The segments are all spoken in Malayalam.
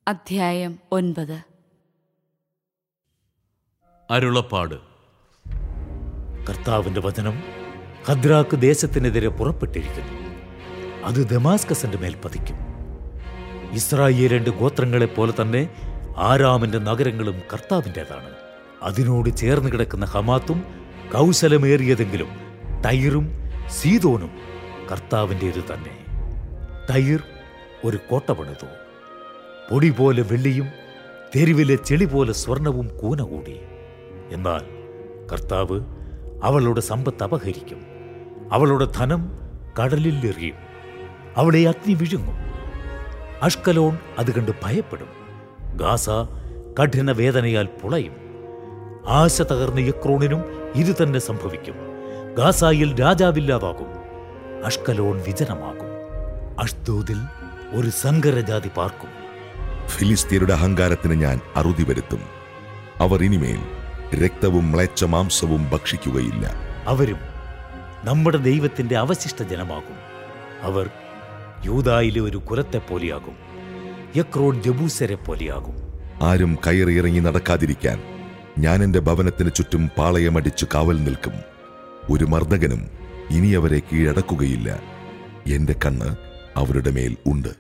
അധ്യായം ഒൻപത് അരുളപ്പാട് കർത്താവിന്റെ വചനം ഹദ്രാക്ക് ദേശത്തിനെതിരെ പുറപ്പെട്ടിരിക്കുന്നു അത് ദമാസ്കസിന്റെ മേൽ പതിക്കും ഇസ്രായേലിന്റെ ഗോത്രങ്ങളെ പോലെ തന്നെ ആരാമിന്റെ നഗരങ്ങളും കർത്താവിൻ്റെതാണ് അതിനോട് ചേർന്ന് കിടക്കുന്ന ഹമാത്തും കൗശലമേറിയതെങ്കിലും തൈറും സീതോനും കർത്താവിൻ്റേത് തന്നെ തൈർ ഒരു കോട്ട പണിതു പൊടി പോലെ വെള്ളിയും തെരുവിലെ ചെളി പോലെ സ്വർണവും കൂന കൂടി എന്നാൽ കർത്താവ് അവളുടെ സമ്പത്ത് അപഹരിക്കും അവളുടെ ധനം കടലിൽ എറിയും അവളെ അഗ്നി വിഴുങ്ങും അഷ്കലോൺ അത് കണ്ട് ഭയപ്പെടും ഗാസ കഠിന വേദനയാൽ പുളയും ആശ തകർന്ന യക്രോണിനും ഇത് തന്നെ സംഭവിക്കും ഗാസായിൽ രാജാവില്ലാതാകും അഷ്കലോൺ വിജനമാകും അഷ്ദോദിൽ ഒരു സങ്കരജാതി പാർക്കും ഫിലിസ്തീനയുടെ അഹങ്കാരത്തിന് ഞാൻ അറുതി വരുത്തും അവർ ഇനിമേൽ രക്തവും മ്ലേച്ഛ മാംസവും ഭക്ഷിക്കുകയില്ല അവരും നമ്മുടെ ദൈവത്തിന്റെ അവശിഷ്ട ജനമാകും അവർ യൂതായിലെ ഒരു കുലത്തെ പോലെയാകും യക്രോൺ ജബൂസരെ പോലെയാകും ആരും കയറിയിറങ്ങി നടക്കാതിരിക്കാൻ ഞാൻ എന്റെ ഭവനത്തിന് ചുറ്റും പാളയമടിച്ചു കാവൽ നിൽക്കും ഒരു മർദ്ദകനും ഇനി അവരെ കീഴടക്കുകയില്ല എന്റെ കണ്ണ് അവരുടെ മേൽ ഉണ്ട്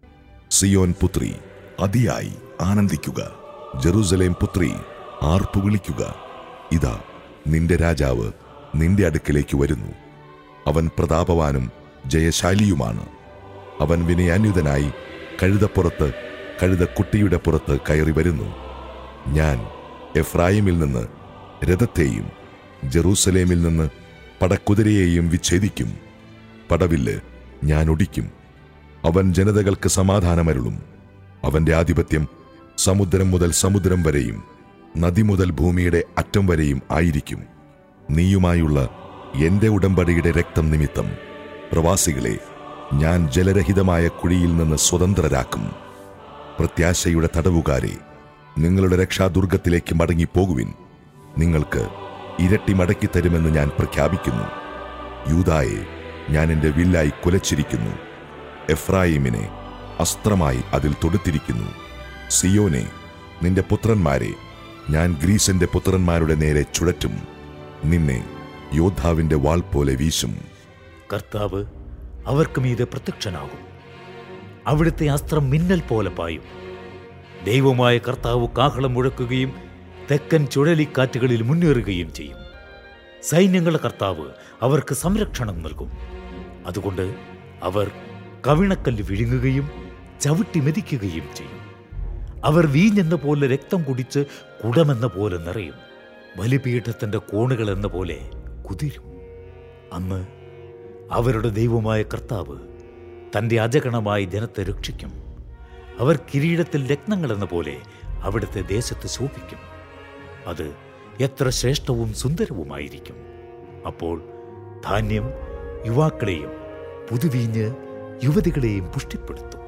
സിയോൻ പുത്രി അതിയായി ആനന്ദിക്കുക ജെറൂസലേം പുത്രി ആർപ്പു വിളിക്കുക ഇതാ നിന്റെ രാജാവ് നിന്റെ അടുക്കിലേക്ക് വരുന്നു അവൻ പ്രതാപവാനും ജയശാലിയുമാണ് അവൻ വിനയാന്യുതനായി കഴുതപ്പുറത്ത് കഴുതക്കുട്ടിയുടെ പുറത്ത് കയറി വരുന്നു ഞാൻ എഫ്രായിമിൽ നിന്ന് രഥത്തെയും ജെറൂസലേമിൽ നിന്ന് പടക്കുതിരയെയും വിച്ഛേദിക്കും പടവില്ല് ഞാൻ ഒടിക്കും അവൻ ജനതകൾക്ക് സമാധാനമരുളും അവന്റെ ആധിപത്യം സമുദ്രം മുതൽ സമുദ്രം വരെയും നദി മുതൽ ഭൂമിയുടെ അറ്റം വരെയും ആയിരിക്കും നീയുമായുള്ള എന്റെ ഉടമ്പടിയുടെ രക്തം നിമിത്തം പ്രവാസികളെ ഞാൻ ജലരഹിതമായ കുഴിയിൽ നിന്ന് സ്വതന്ത്രരാക്കും പ്രത്യാശയുടെ തടവുകാരെ നിങ്ങളുടെ രക്ഷാദുർഗത്തിലേക്ക് മടങ്ങിപ്പോകുവിൻ നിങ്ങൾക്ക് ഇരട്ടി മടക്കി തരുമെന്ന് ഞാൻ പ്രഖ്യാപിക്കുന്നു യൂതായെ ഞാൻ എന്റെ വില്ലായി കുലച്ചിരിക്കുന്നു എഫ്രായിമിനെ അസ്ത്രമായി അതിൽ തൊടുത്തിരിക്കുന്നു സിയോനെ നിന്റെ പുത്രന്മാരെ ഞാൻ ഗ്രീസിന്റെ പുത്രന്മാരുടെ നേരെ ചുഴറ്റും നിന്നെ യോദ്ധാവിന്റെ വാൾ പോലെ വീശും കർത്താവ് അവർക്ക് മീതെ പ്രത്യക്ഷനാകും അവിടുത്തെ അസ്ത്രം മിന്നൽ പോലെ പായും ദൈവമായ കർത്താവ് കാഹളം മുഴക്കുകയും തെക്കൻ ചുഴലിക്കാറ്റുകളിൽ മുന്നേറുകയും ചെയ്യും സൈന്യങ്ങളുടെ കർത്താവ് അവർക്ക് സംരക്ഷണം നൽകും അതുകൊണ്ട് അവർ കവിണക്കല്ല് വിഴുങ്ങുകയും ചവിട്ടി മെതിക്കുകയും ചെയ്യും അവർ വീഞ്ഞെന്ന പോലെ രക്തം കുടിച്ച് കുടമെന്ന പോലെ നിറയും ബലിപീഠത്തിന്റെ കോണുകൾ എന്ന പോലെ കുതിരും അന്ന് അവരുടെ ദൈവമായ കർത്താവ് തന്റെ അജഗണമായ ജനത്തെ രക്ഷിക്കും അവർ കിരീടത്തിൽ രത്നങ്ങൾ എന്ന പോലെ അവിടുത്തെ ദേശത്ത് ശോഭിക്കും അത് എത്ര ശ്രേഷ്ഠവും സുന്ദരവുമായിരിക്കും അപ്പോൾ ധാന്യം യുവാക്കളെയും പുതുവീഞ്ഞ് യുവതികളെയും പുഷ്ടിപ്പെടുത്തും